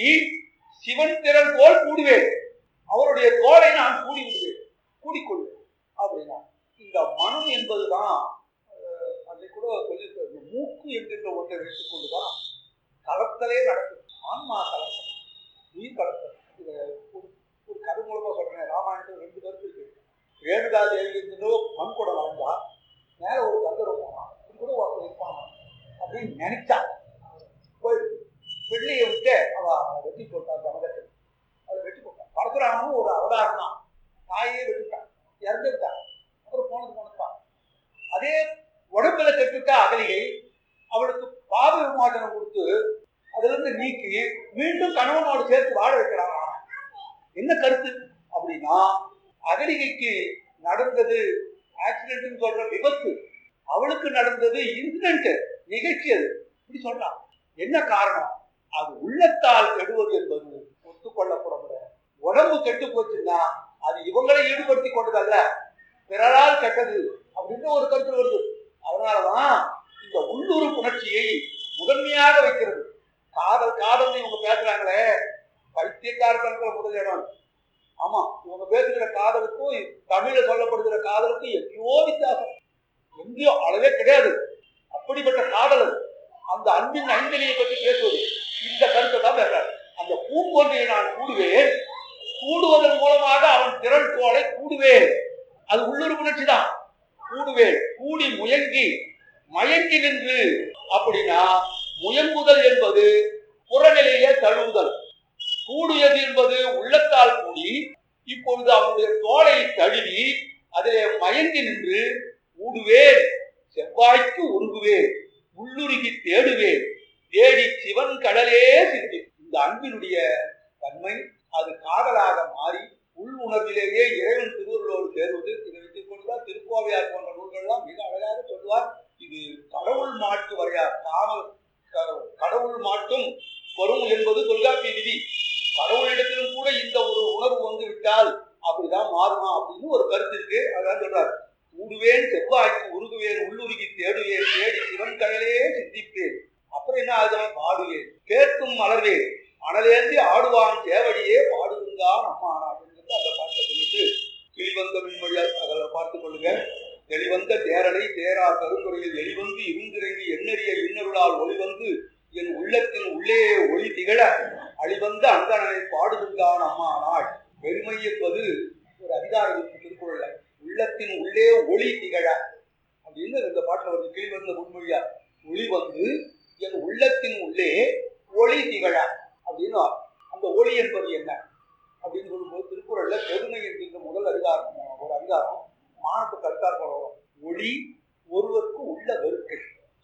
சிவன் திறன் போல் கூடுவேன் அவருடைய தோலை நான் கூடி விடுவேன் கூடிக்கொள்வேன் அப்படின்னா இந்த மனம் என்பதுதான் அஹ், அன்னைக்கு கூட சொல்லியிருக்க இந்த மூக்கு என்கின்ற ஒன்றை வைத்துக் கொண்டுதான் கலத்தலே நடக்குது ஆன்மா கலத்தல் உயிர் கலத்தல் இது ஒரு ஒரு கதை மூலமா சொல்றேன் ராமாயணத்தில் ரெண்டு கருத்து இருக்கு ரேணுகா தேவி இருந்தோ மண் கூட வாழ்ந்தா மேல ஒரு கந்தரம் போனான் இது கூட ஒருத்தர் இருப்பான் அப்படின்னு நினைச்சா போயிடுது வெள்ளியை விட்டு அவ வெட்டி போட்டான் ஜமதத்தை அதை வெட்டி போட்டான் பரசுராமனும் ஒரு அவதாரம் தான் தாயே வெட்டிட்டான் இறந்துட்டான் அப்புறம் போனது போனதுதான் அதே உடம்புல கெட்டுட்ட அகலிகை அவளுக்கு பாப விமோசனம் கொடுத்து அதுல இருந்து நீக்கி மீண்டும் கணவனோடு சேர்த்து வாழ வைக்கிறான் என்ன கருத்து அப்படின்னா அகலிகைக்கு நடந்தது ஆக்சிடென்ட்னு சொல்ற விபத்து அவளுக்கு நடந்தது இன்சிடென்ட் நிகழ்ச்சி அது இப்படி சொல்றான் என்ன காரணம் அது உள்ளத்தால் கெடுவது என்பது ஒத்துக்கொள்ளப்பட முடியாது உடம்பு கெட்டு போச்சுன்னா அது இவங்களை ஈடுபடுத்தி கொண்டதல்ல பிறரால் கெட்டது அப்படின்னு ஒரு கருத்து வருது அதனாலதான் இந்த உள்ளூர் புணர்ச்சியை முதன்மையாக வைக்கிறது காதல் காதல்னு இவங்க பேசுறாங்களே பைத்தியக்காரர்கள் முதல் இடம் ஆமா இவங்க பேசுகிற காதலுக்கும் தமிழ்ல சொல்லப்படுகிற காதலுக்கும் எங்கேயோ வித்தியாசம் எங்கேயோ அளவே கிடையாது அப்படிப்பட்ட காதல் அது. அந்த அன்பின் ஐந்தலியை பற்றி பேசுவது இந்த கருத்தை தான் பேசுறாரு அந்த பூங்கொன்றையை நான் கூடுவேன் கூடுவதன் மூலமாக அவன் திறன் தோலை கூடுவேன் அது உள்ளூர் உணர்ச்சி தான் கூடுவேன் கூடி முயங்கி மயங்கி நின்று அப்படின்னா முயங்குதல் என்பது புறநிலையே தழுவுதல் கூடியது என்பது உள்ளத்தால் கூடி இப்பொழுது அவனுடைய தோலை தழுவி அதிலே மயங்கி நின்று ஊடுவேன் செவ்வாய்க்கு உருகுவேன் உள்ளுருகி தேடுவேன் தேடி சிவன் கடலே சிந்தி இந்த அன்பினுடைய தன்மை அது காதலாக மாறி உள் உணர்விலேயே இறைவன் திருவருளோடு சேருவது இதை வைத்துக் கொண்டுதான் திருக்கோவையார் போன்ற நூல்கள்லாம் மிக அழகாக சொல்வார் இது கடவுள் மாட்டு வரையா காம க- கடவுள் மாட்டும் வரும் என்பது தொல்காப்பிய விதி கடவுளிடத்திலும் கூட இந்த ஒரு உணர்வு வந்து விட்டால் அப்படிதான் மாறுமா அப்படின்னு ஒரு கருத்து இருக்கு அதான் சொல்றார் ஊடுவேன் செவ்வாய்க்கு உருகுவேன் உள்ளுருகி தேடுவேன் தேடி சிவன் கடலே சிந்திப்பேன் அப்புறம் என்ன ஆகுதான் பாடுவேன் கேட்கும் மலர்வேன் அனலேந்தி ஆடுவான் தேவடியே பாடுகின்றான் அம்மா அப்படிங்கிறது அந்த பாட்டை சொல்லிட்டு கிளிவந்த மின்மொழியா அதில் பார்த்துக் கொள்ளுங்க தெளிவந்த தேரலை தேரா கருந்துறையில் எளிவந்து இருந்திறங்கி எண்ணறிய இன்னருளால் ஒளிவந்து என் உள்ளத்தின் உள்ளே ஒளி திகழ அழிவந்த அந்தணனை பாடுகின்றான் அம்மா நாள் பெருமை என்பது ஒரு அதிகாரம் இருக்கு திருக்குறள்ல உள்ளத்தின் உள்ளே ஒளி திகழ அப்படின்னு இந்த பாட்டுல ஒரு கிளி வந்த முன்மொழியா ஒளி வந்து என் உள்ளத்தின் உள்ளே ஒளி திகழ அப்படின்னு அந்த ஒளி என்பது என்ன அப்படின்னு சொல்லும்போது திருக்குறள்ல பெருமை என்கின்ற முதல் அதிகாரம் ஒரு அதிகாரம் மானத்துக்கு அடுத்தாற் போல வரும். ஒளி ஒருவருக்கு உள்ள வெறுக்கை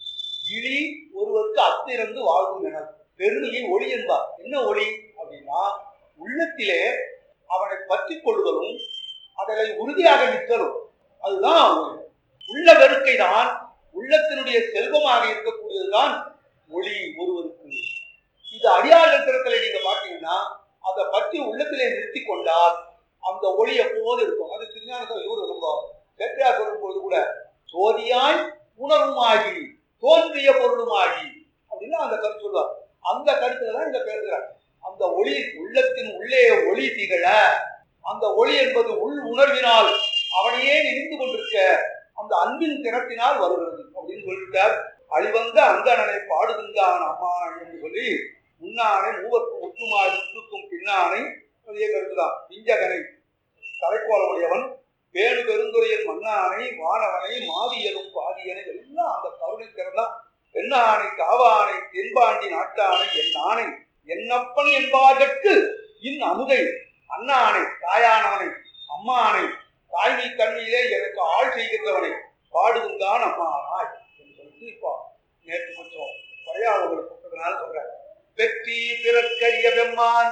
இழி ஒருவருக்கு அத்திறந்து வாழ்வும் என பெருமையை ஒளி என்பார் என்ன ஒளி அப்படின்னா உள்ளத்திலே அவனை பற்றி கொள்வதும் அதனை உறுதியாக நிற்கலும் அதுதான் ஒளி உள்ள வெறுக்கை தான் உள்ளத்தினுடைய செல்வமாக இருக்கக்கூடியதுதான் ஒளி ஒருவருக்கு இது அடியார்கள் திறத்தலை நீங்க பார்த்தீங்கன்னா அதை பற்றி உள்ளத்திலே நிறுத்தி கொண்டால் அந்த ஒளி எப்போது இருக்கும் அது திருஞான இவரு நம்ம பேட்டையா சொல்லும்போது கூட சோதியாய் உணர்வுமாகி தோன்றிய பொருளுமாகி அப்படின்னு அந்த கருத்து சொல்லுவார் அந்த கருத்துல தான் இங்க பேசுறார் அந்த ஒளி உள்ளத்தின் உள்ளே ஒளி திகழ அந்த ஒளி என்பது உள் உணர்வினால் அவனையே நினைந்து கொண்டிருக்க அந்த அன்பின் திறத்தினால் வருகிறது அப்படின்னு சொல்லிட்டார் அழிவந்த அந்தணனை பாடுகின்றான் அம்மானை என்று சொல்லி முன்னானை மூவர்க்கும் முத்துமாய் முத்துக்கும் பின்னானை அதே கருத்துதான் பிஞ்சகனை தலைக்கோல உடையவன் பேணு பெருந்துறையில் மன்னானை வானவனை மாதியலும் பாதியனை எல்லாம் அந்த கருணை திறந்தான் பெண்ணானை காவானை தென்பாண்டி நாட்டானை என் ஆணை என்னப்பன் என்பார்கட்கு இன் அமுதை அண்ணானை தாயானவனை அம்மானை தாய்மை தன்மையிலே எனக்கு ஆள் செய்கின்றவனை பாடுகின்றான் அம்மானாய் என்று சொல்லிட்டு இப்போ நேற்று கொஞ்சம் குறையாதவங்களுக்கு கொடுத்ததுனால சொல்றேன் வெற்றி பிறர்க்கரிய பெம்மான்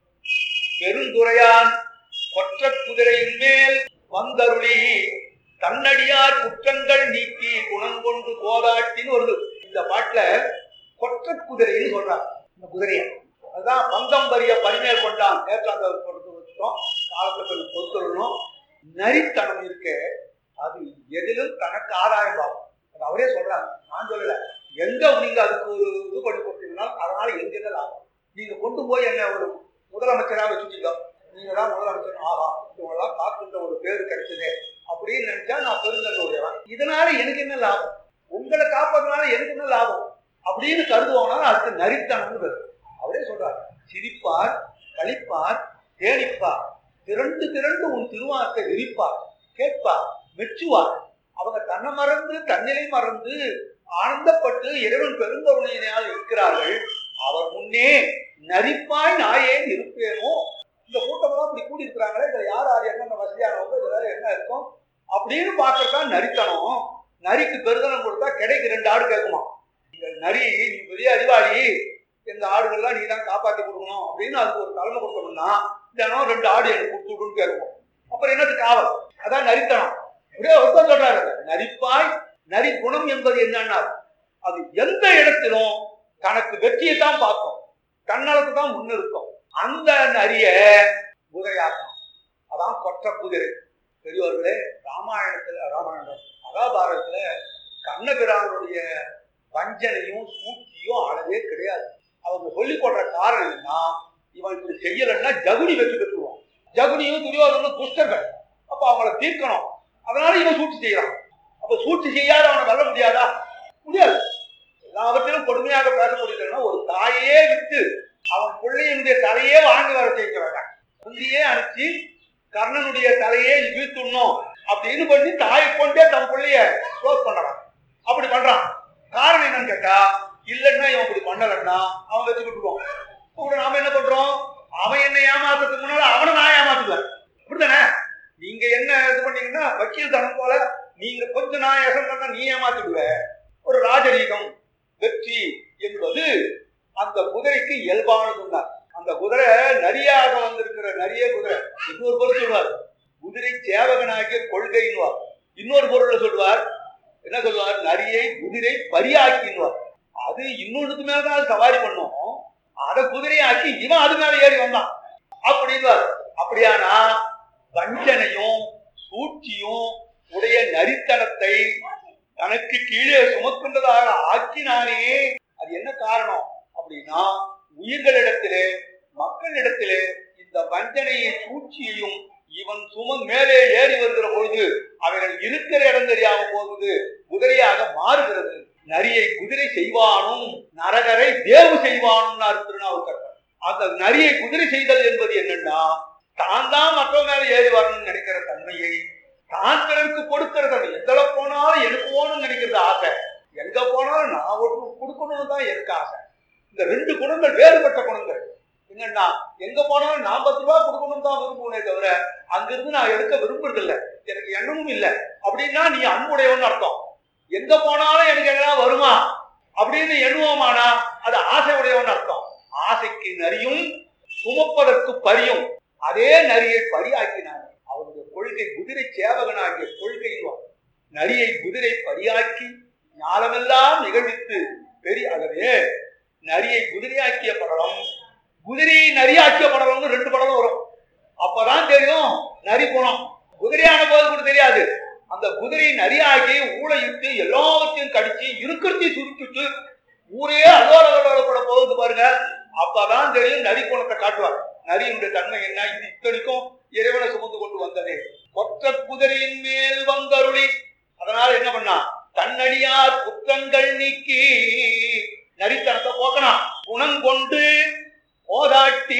பெருந்துரையான் கொற்ற குதிரையின் மேல் வந்தருளி தன்னடியார் குற்றங்கள் நீக்கி குணம் கொண்டு கோதாட்டின்னு வருது இந்த பாட்டுல கொற்ற குதிரைன்னு சொல்றாங்க இந்த குதிரைய அதுதான் பந்தம் பரிய பரிமேல் கொண்டான் நேற்று அந்த பொறுத்து வச்சுட்டோம் காலத்தை கொஞ்சம் பொறுத்துடணும் நரித்தனம் இருக்க அது எதிலும் தனக்கு ஆதாயம் ஆகும் அது அவரே சொல்றாங்க நான் சொல்லல எங்க நீங்க அதுக்கு ஒரு இது பண்ணி கொடுத்தீங்கன்னா அதனால எங்க லாபம் நீங்க கொண்டு போய் என்ன ஒரு முதலமைச்சராக வச்சுட்டீங்க நீங்க தான் முதலமைச்சர் ஆகா இவங்கெல்லாம் காக்கின்ற ஒரு பேரு கிடைச்சதே அப்படின்னு நினைச்சா நான் பெருந்தன்மையுடையவன் இதனால எனக்கு என்ன லாபம் உங்களை காப்பதுனால எனக்கு என்ன லாபம் அப்படின்னு கருதுவோம்னா அதுக்கு நரித்தனம்னு பேரு அவரே சொல்றார் சிரிப்பார் கழிப்பார் தேடிப்பார் திரண்டு திரண்டு உன் திருவாரத்தை விரிப்பார் கேட்பார் மெச்சுவார் அவங்க தன்னை மறந்து தன்னிலை மறந்து ஆனந்தப்பட்டு இறைவன் பெருந்தருணையினால் இருக்கிறார்கள் அவர் முன்னே நரிப்பாய் நாயேன் இருப்பேனோ இந்த கூட்டமெல்லாம் இப்படி கூடி இருக்கிறாங்களே இதுல யார் யார் என்னென்ன வசதியானவங்க இதுல என்ன இருக்கும் அப்படின்னு பார்க்கறதான் நரித்தனம் நரிக்கு பெருதனம் கொடுத்தா கிடைக்கு ரெண்டு ஆடு கேட்குமா இந்த நரி நீ பெரிய அறிவாளி இந்த ஆடுகள்லாம் நீ தான் காப்பாற்றி கொடுக்கணும் அப்படின்னு அதுக்கு ஒரு தலைமை கொடுக்கணும்னா தினம் ரெண்டு ஆடு எனக்கு கொடுத்துடுன்னு கேட்கும் அப்புறம் என்னது காவல் அதான் நரித்தனம் ஒரே ஒருத்தர் சொல்றாரு அதை. நரிப்பாய் நரி குணம் என்பது என்னன்னா அது எந்த இடத்திலும் தனக்கு வெற்றியை தான் பார்க்கும் தன்னலத்தை தான் முன்னிறுத்தும் அந்த நரிய குதிரையாக்கும் அதான் கொற்ற குதிரை பெரியவர்களே ராமாயணத்துல ராமாயணம் மகாபாரதத்துல கண்ணபிரானுடைய வஞ்சனையும் சூழ்ச்சியும் அளவே கிடையாது அவங்க சொல்லி போடுற காரணம் என்னன்னா இவன் இப்படி செய்யலைன்னா ஜகுனி வெற்றி பெற்றுருவான் ஜகுனியும் துரியோதனும் துஷ்டர்கள் அப்ப அவங்கள தீர்க்கணும் அதனால இவன் சூழ்ச்சி செய்யறான் அப்ப சூழ்ச்சி செய்யாத அவனை வெல்ல முடியாதா முடியாது எல்லாவற்றிலும் கொடுமையாக பேச முடியலன்னா ஒரு தாயே விட்டு அவன் பிள்ளையினுடைய தலையே வாங்கி வர செய்ய வேண்டாம் குந்தியே அனுப்பிச்சு கர்ணனுடைய தலையே வீழ்த்துடணும் அப்படின்னு பண்ணி தாயை கொண்டே தன் பிள்ளைய க்ளோஸ் பண்ணறான் அப்படி பண்றான் காரணம் என்னன்னு கேட்டா இல்லைன்னா இவன் இப்படி பண்ணலன்னா அவன் வச்சு விட்டுருவான் கூட நாம என்ன பண்றோம் அவன் என்ன ஏமாத்துறதுக்கு முன்னால அவனை நான் ஏமாத்துவேன் அப்படிதானே நீங்க என்ன இது பண்ணீங்கன்னா வக்கீல் தனம் போல நீங்க கொஞ்சம் நான் எசம் பண்ணா நீ ஏமாத்திடுவ ஒரு ராஜரீகம் வெற்றி என்பது அந்த குதிரைக்கு இயல்பானதுன்னார் அந்த குதிரை நரியாக வந்திருக்கிற நரிய குதிரை இன்னொரு பொருள் சொல்வார் குதிரை சேவகனாகிய கொள்கைன்னுவார் இன்னொரு பொருள்ல சொல்வார் என்ன சொல்வார் நரியை குதிரை பரியாக்கின்வார் அது இன்னொன்னுக்கு மேலதான் அது சவாரி பண்ணும் அதை குதிரையாக்கி இவன் அது மேல ஏறி வந்தான் அப்படின்வார் அப்படியானா வஞ்சனையும் சூழ்ச்சியும் உடைய நரித்தனத்தை தனக்கு கீழே சுமக்கின்றதாக ஆக்கினானே அது என்ன காரணம் அப்படின்னா உயிர்களிடத்திலே மக்களிடத்திலே இந்த வஞ்சனையை சூழ்ச்சியையும் இவன் சுமன் மேலே ஏறி வருகிற பொழுது அவைகள் இருக்கிற இடம் தெரியாம போகுது குதிரையாக மாறுகிறது நரியை குதிரை செய்வானும் நரகரை தேவு செய்வானும் திருநாவுக்கரசர் அந்த நரியை குதிரை செய்தல் என்பது என்னன்னா தான் தான் மற்றவங்க மேல ஏறி வரணும்னு நினைக்கிற தன்மையை தான் பிறருக்கு கொடுக்கிற தன்மை எதுல போனாலும் எனக்கு போகணும்னு நினைக்கிறது ஆசை எங்க போனாலும் நான் ஒரு கொடுக்கணும்னு தான் எனக்கு ஆசை இந்த ரெண்டு குணங்கள் வேறுபட்ட குணங்கள் என்னன்னா எங்க போனாலும் நான் பத்து ரூபாய் கொடுக்கணும் தான் விரும்புவனே தவிர அங்கிருந்து நான் எடுக்க விரும்புறது இல்ல எனக்கு எண்ணமும் இல்லை அப்படின்னா நீ அன்புடையவன் அர்த்தம் எங்க போனாலும் எனக்கு எதனா வருமா அப்படின்னு எண்ணுவோமானா அது ஆசை உடையவன் அர்த்தம் ஆசைக்கு நரியும் சுமப்பதற்கு பரியும் அதே நரியை பரியாக்கினார் அவருடைய கொள்கை குதிரை சேவகனாகிய கொள்கை நரியை குதிரை பரியாக்கி ஞானமெல்லாம் நிகழ்வித்து பெரிய அதவே நரியை குதிரையாக்கிய படலம் குதிரையை நரியாக்கிய படலம்னு ரெண்டு படலம் வரும் அப்பதான் தெரியும் நரி குணம் குதிரையான போது கூட தெரியாது அந்த குதிரையை நரியாகி ஊழையிட்டு எல்லாத்தையும் கடிச்சு இருக்கிறதையும் சுருக்கிட்டு ஊரே அலோலோலப்பட போகுது பாருங்க அப்பதான் தெரியும் நரி குணத்தை காட்டுவார் நரியினுடைய தன்மை என்ன இது இத்தனைக்கும் இறைவனை சுமந்து கொண்டு வந்ததே ஒற்ற குதிரையின் மேல் வந்தருளி அதனால என்ன பண்ணா தன்னடியார் குற்றங்கள் நீக்கி நரித்தனத்தை போக்கணும் குணங்கொண்டு ஓதாட்டி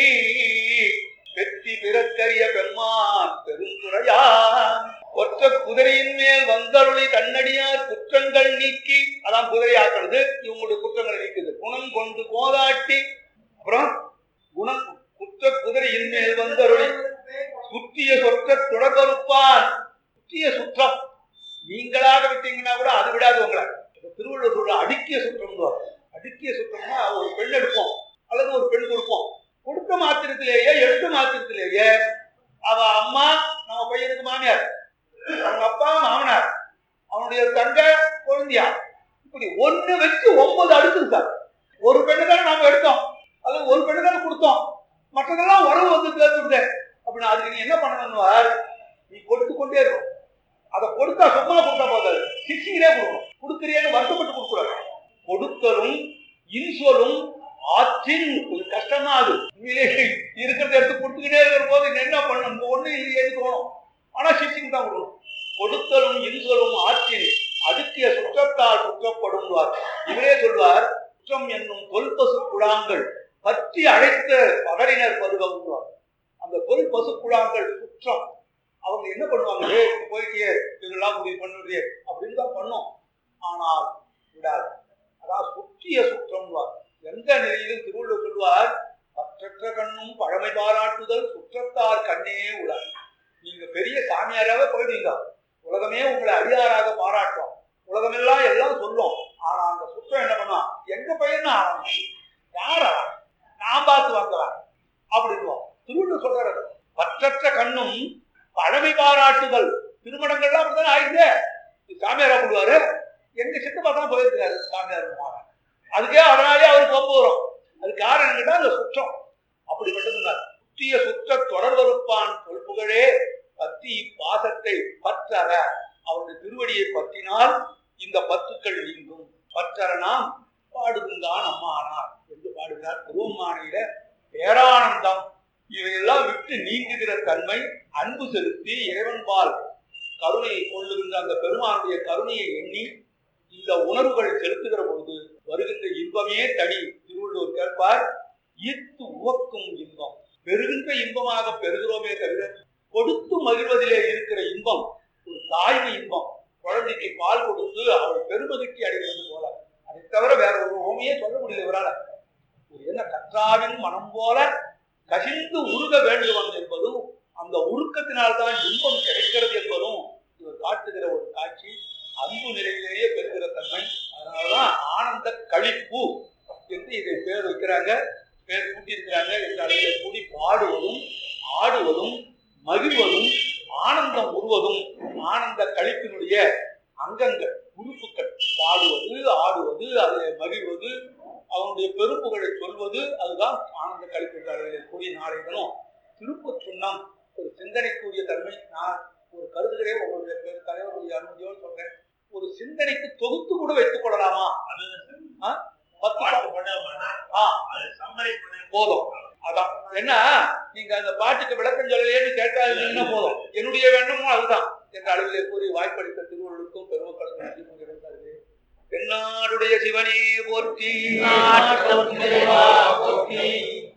வெற்றி பிறக்கரிய பெம்மான் பெருந்துரையான் ஒற்ற குதிரையின் மேல் வந்தருளி தன்னடியார் குற்றங்கள் நீக்கி அதான் குதிரை ஆக்கிறது இவங்களுடைய குற்றங்களை நீக்குது குணம் கொண்டு கோதாட்டி அப்புறம் குணம் குற்ற குதிரையின் மேல் வந்தருளி குற்றிய சொற்ற தொடர்பறுப்பான் குற்றிய சுற்றம் நீங்களாக விட்டீங்கன்னா கூட அது விடாது உங்களை இப்ப திருவள்ளுவர் சொல்ற அடுக்கிய சுற்றம் அடுக்கிய சுற்றம்னா ஒரு பெண் எடுப்போம் அல்லது ஒரு பெண் கொடுப்போம் கொடுத்த மாத்திரத்திலேயே எடுத்த மாத்திரத்திலேயே அவ அம்மா நம்ம பையனுக்கு மாமியார் அவங்க அப்பா மாமனார் அவனுடைய தங்க குழந்தையா இப்படி ஒண்ணு வச்சு ஒன்பது அடுக்குது சார் ஒரு பெண்ணு தானே நாம எடுத்தோம் அல்லது ஒரு பெண்ணு தானே கொடுத்தோம் மற்றதெல்லாம் உறவு வந்து தேர்ந்துடுது அப்படின்னா அதுக்கு நீ என்ன பண்ணணும்னுவார் நீ கொடுத்து கொண்டே இருக்கும் அதை கொடுத்தா சும்மா கொடுத்தா போதாது சிக்ஸிங்கிலே கொடுக்கணும் கொடுக்குறியேன்னு வருத்தப்பட்டு கொடுக்கூடாது கொடுத்தலும் இன்சொலும் ஆற்றின் கொஞ்சம் கஷ்டமா அது உண்மையிலே இருக்கிறத எடுத்து கொடுத்துக்கிட்டே இருக்கிற போது நீ என்ன பண்ணணும் இந்த ஒண்ணு இது எது தோணும் ஆனா சிக்ஸிங் தான் கொடுக்கணும் கொடுத்தலும் இன்சொலும் ஆற்றின் அடுக்கிய சுற்றத்தால் சுற்றப்படும் இவரே சொல்வார் குற்றம் என்னும் தொல்பசு குழாங்கள் பற்றி அழைத்த பகரினர் பருவம் அந்த தொல் பசு குழாங்கள் குற்றம் அவங்க என்ன பண்ணுவாங்க "ஏய், நீ போயிட்டியே இதெல்லாம் முடிவு பண்ணுறியே அப்படின்னு தான் பண்ணோம் ஆனால் விடாது அதான் சுற்றிய சுற்றம்வார் எந்த நிலையிலும் திருவள்ளுவர் சொல்வார் பற்றற்ற கண்ணும் பழமை பாராட்டுதல் சுற்றத்தார் கண்ணே உலர் நீங்க பெரிய சாமியாராவே போயிடுவீங்க உலகமே உங்களை அடியாராக பாராட்டும் உலகமெல்லாம் எல்லாம் சொல்லும் ஆனா அந்த சுற்றம் என்ன பண்ணுவான் எங்க பையன் ஆரம்பம் யாரா நான் பார்த்து வந்தவன் அப்படின்வோம் திருவள்ளுவர் சொல்றாரு அது. பற்றற்ற கண்ணும் பழமை பாராட்டுதல் திருமணங்கள்லாம் அப்படிதான் ஆயிடுதே இது சாமியாரா போடுவாரு எங்க சித்தப்பா தான் போயிருக்காரு சாமியார் மகன். அதுக்கே அதனாலே அவருக்கு வம்பு வரும் அது காரணம் கேட்டா அந்த சுற்றம் அப்படிப்பட்டதுங்க சுற்றிய சுற்ற தொடர்வறுப்பான் தொல்புகழே பத்தி பாசத்தை பற்றற அவருடைய திருவடியை பற்றினால் இந்த பத்துக்கள் நீங்கும் பற்றற நாம் பாடுதுந்தான் அம்மானார் என்று பாடுகிறார் குருவமானியில பேரானந்தம் இவையெல்லாம் விட்டு நீங்குகிற தன்மை அன்பு செலுத்தி இறைவன்பால் கருணையை கொள்ளுகின்ற அந்த பெருமானுடைய கருணையை எண்ணி இந்த உணர்வுகள் செலுத்துகிற பொழுது வருகின்ற இன்பமே தனி திருவள்ளுவர் கேட்பார் ஈர்த்து உவக்கும் இன்பம் பெறுகின்ற இன்பமாக பெறுகிறோமே தவிர கொடுத்து மகிழ்வதிலே இருக்கிற இன்பம் ஒரு தாய்மை இன்பம் குழந்தைக்கு பால் கொடுத்து அவள் பெருமகிழ்ச்சி அடைகிறது போல அதை தவிர வேற ஒரு ஓமையே சொல்ல முடியல இவரால ஒரு என்ன கற்றாவின் மனம் போல கசிந்து உருக வேண்டுவன் என்பதும் அந்த உருக்கத்தினால்தான் இன்பம் கிடைக்கிறது என்பதும் இவர் காட்டுகிற ஒரு காட்சி அன்பு நிலையிலேயே பெறுகிற தன்மை அதனாலதான் ஆனந்த கழிப்பு என்று இதை பேர் வைக்கிறாங்க பேர் கூட்டியிருக்கிறாங்க என்ற அளவில் கூடி பாடுவதும் ஆடுவதும் மகிழ்வதும் ஆனந்தம் உருவதும் ஆனந்த கழிப்பினுடைய அங்கங்கள் உறுப்புகள் பாடுவது ஆடுவது அதில் மகிழ்வது அவனுடைய பெருப்புகளை சொல்வது அதுதான் ஆனந்த கழிப்பு என்ற அளவில் கூடிய நாளை தினம் திருப்பச் சுண்ணம் ஒரு சிந்தனைக்குரிய தன்மை நான் ஒரு கருதுகிறேன் உங்களுடைய பேர் தலைவருடைய அனுமதியோடு சொல்றேன் ஒரு சிந்தனைக்கு தொகுத்து கூட வைத்துக் கொள்ளலாமா ஆ? பத்து பா- ஆ, போதும் அதான் என்ன நீங்க அந்த பாட்டுக்கு விளக்கம் சொல்லலையேன்னு கேட்காதீங்கன்னா போதும் என்னுடைய எண்ணமும் அதுதான் என்ற அளவிலே கூறி வாய்ப்பளித்த திருவள்ளுக்கும் பெருமக்களுக்கும் நன்றி பகிர்ந்தார்கள் தென்னாடுடைய சிவனே போற்றி நாட்டவர்க்கு இறைவா